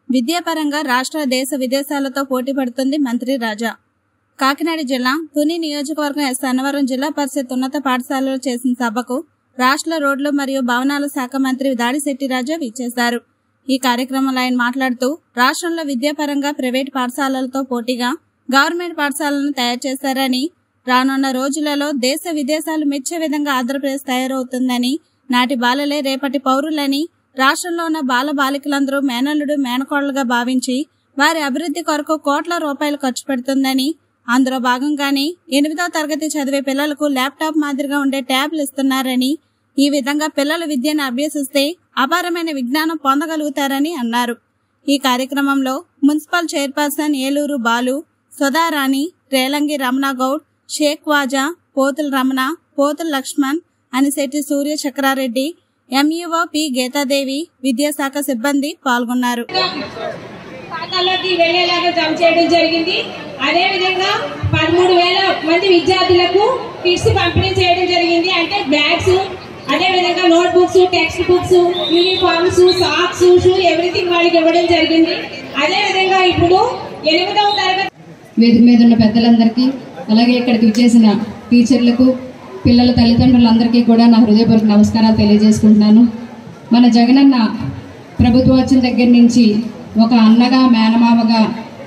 విద్యాపరంగా రాష్ట్ర దేశ విదేశాలతో పోటీ పడుతుంది మంత్రి రాజా కాకినాడ జిల్లా తుని నియోజకవర్గం ఎస్ అన్నవరం జిల్లా పరిషత్ ఉన్నత పాఠశాలలో చేసిన సభకు రాష్ట్ర రోడ్లు మరియు భవనాల శాఖ మంత్రి దాడిశెట్టి రాజా విచ్చేశారు ఈ కార్యక్రమంలో ఆయన మాట్లాడుతూ రాష్ట్రంలో విద్యాపరంగా ప్రైవేట్ పాఠశాలలతో పోటీగా గవర్నమెంట్ పాఠశాలను తయారు చేశారని రానున్న రోజులలో దేశ విదేశాలు మెచ్చే విధంగా ఆంధ్రప్రదేశ్ తయారవుతుందని నాటి బాలలే రేపటి పౌరులని రాష్ట్రంలో ఉన్న బాల బాలికలందరూ మేనల్లుడు మేనకోళ్లుగా భావించి వారి అభివృద్ధి కొరకు కోట్ల రూపాయలు ఖర్చు పెడుతుందని అందులో భాగంగానే ఎనిమిదో తరగతి చదివే పిల్లలకు ల్యాప్టాప్ మాదిరిగా ఉండే ట్యాబ్లు ఇస్తున్నారని ఈ విధంగా పిల్లలు విద్యను అభ్యసిస్తే అపారమైన విజ్ఞానం పొందగలుగుతారని అన్నారు ఈ కార్యక్రమంలో municipal chairperson Eluru Balu Sudharani Relangi Ramana Goud Sheikh Vaja Pothula Ramana Pothula Lakshman Anisetti Surya Chakra Reddy MEO P Geetha Devi విద్యాశాఖ సిబ్బంది పాల్గొన్నారు ఖాతాలోకి వెళ్లేలాగా జమ చేయడం జరిగింది అదే విధంగా పదమూడు వేల మంది విద్యార్థులకు కిట్స్ పంపిణీ చేయడం జరిగింది అంటే బ్యాగ్స్ అదే విధంగా notebooks textbooks uniforms socks shoe everything వాళ్ళకి ఇవ్వడం జరిగింది అదే విధంగా ఇప్పుడు ఎనిమిదవ తరగతి వేదిక మీద ఉన్న పెద్దలందరికీ అలాగే ఇక్కడికి విచ్చేసిన టీచర్లకు పిల్లల తల్లిదండ్రులందరికీ కూడా నా హృదయపూర్వక నమస్కారాలు తెలియజేసుకుంటున్నాను మన జగనన్న ప్రభుత్వం వచ్చిన దగ్గర నుంచి ఒక అన్నగా మేనమామగా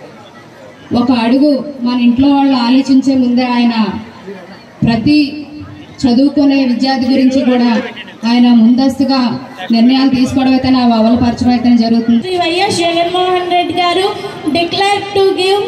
ఒక అడుగు మన ఇంట్లో వాళ్ళు ఆలోచించే ముందే ఆయన ప్రతి చదువుకునే విద్యార్థి గురించి కూడా ఆయన ముందస్తుగా నిర్ణయాలు తీసుకోవడం అయితే నా అవలపరచడం అయితే జరుగుతుంది శ్రీ వైఎస్ జగన్మోహన్ రెడ్డి గారు declare to give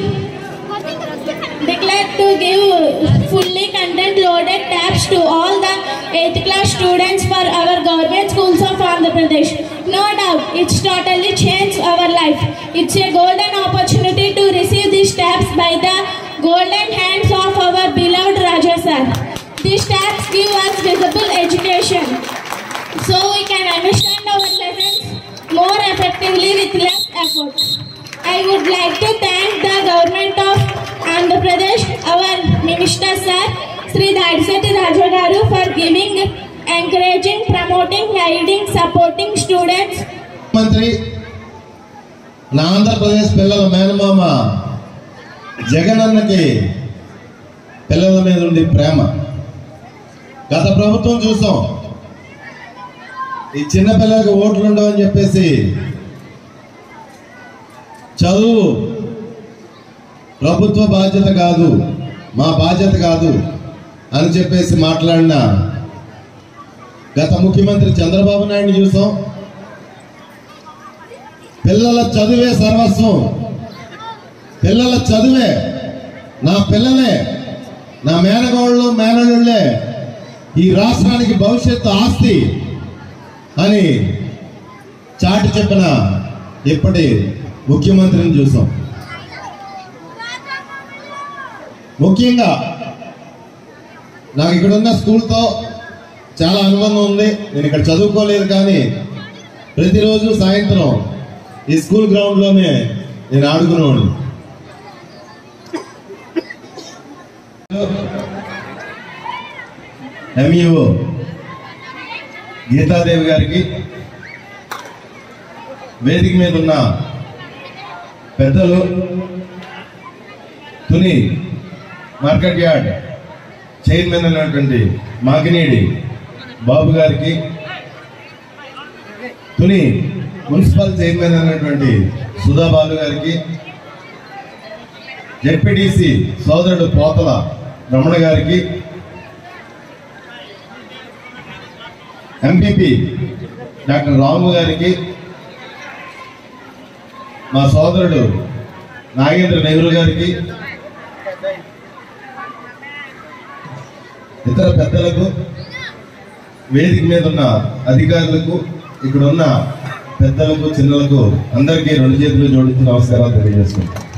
declared to give fully content loaded tabs to all the 8th class students for our government schools of Andhra Pradesh. No doubt, it's totally changed our life. It's a golden opportunity to receive these tabs by the golden hands of our beloved Raja sir. These tabs give us visible education so we can understand our lessons more effectively with less effort. I would like to thank the government of Andhra Pradesh, our minister sir, Sri Dadseti Raja Garu for giving, encouraging, promoting, guiding, supporting students మంత్రి నా ఆంధ్రప్రదేశ్ పిల్లల మేనమామ జగనన్నకి పిల్లల మీద ఉండి ప్రేమ గత ప్రభుత్వం చూసాం ఈ చిన్న పిల్లలకి ఓట్లు ఉండవని చెప్పేసి చదువు ప్రభుత్వ బాధ్యత కాదు మా బాధ్యత కాదు అని చెప్పేసి మాట్లాడిన గత ముఖ్యమంత్రి చంద్రబాబు నాయుడు చూసాం పిల్లల చదువే సర్వస్వం పిల్లల చదువే నా పిల్లలే నా మేనగోళ్ళు మేనలుళ్ళే ఈ రాష్ట్రానికి భవిష్యత్తు ఆస్తి అని చాటి చెప్పిన ఇప్పటి ముఖ్యమంత్రిని చూసాం ముఖ్యంగా నాకు ఇక్కడ ఉన్న స్కూల్తో చాలా అనుబంధం ఉంది నేను ఇక్కడ చదువుకోలేదు కానీ ప్రతిరోజు సాయంత్రం ఈ స్కూల్ గ్రౌండ్లోనే నేను ఆడుకునేవాడు ఎంఈఓ గీతాదేవి గారికి వేదిక మీద ఉన్న పెద్దలు తుని మార్కెట్ యార్డ్ చైర్మన్ అయినటువంటి మాకినేడి బాబు గారికి తుని మున్సిపల్ చైర్మన్ అయినటువంటి సుధాబాలు గారికి జెడ్పీటీసీ సోదరుడు పోతల రమణ గారికి ఎంపీపీ డాక్టర్ రాము గారికి మా సోదరుడు నాగేంద్ర నెహ్రూ గారికి ఇతర పెద్దలకు వేదిక మీద ఉన్న అధికారులకు ఇక్కడ ఉన్న పెద్దలకు చిన్నలకు అందరికీ రెండు చేతులు జోడించి నమస్కారాలు తెలియజేసుకుంటాం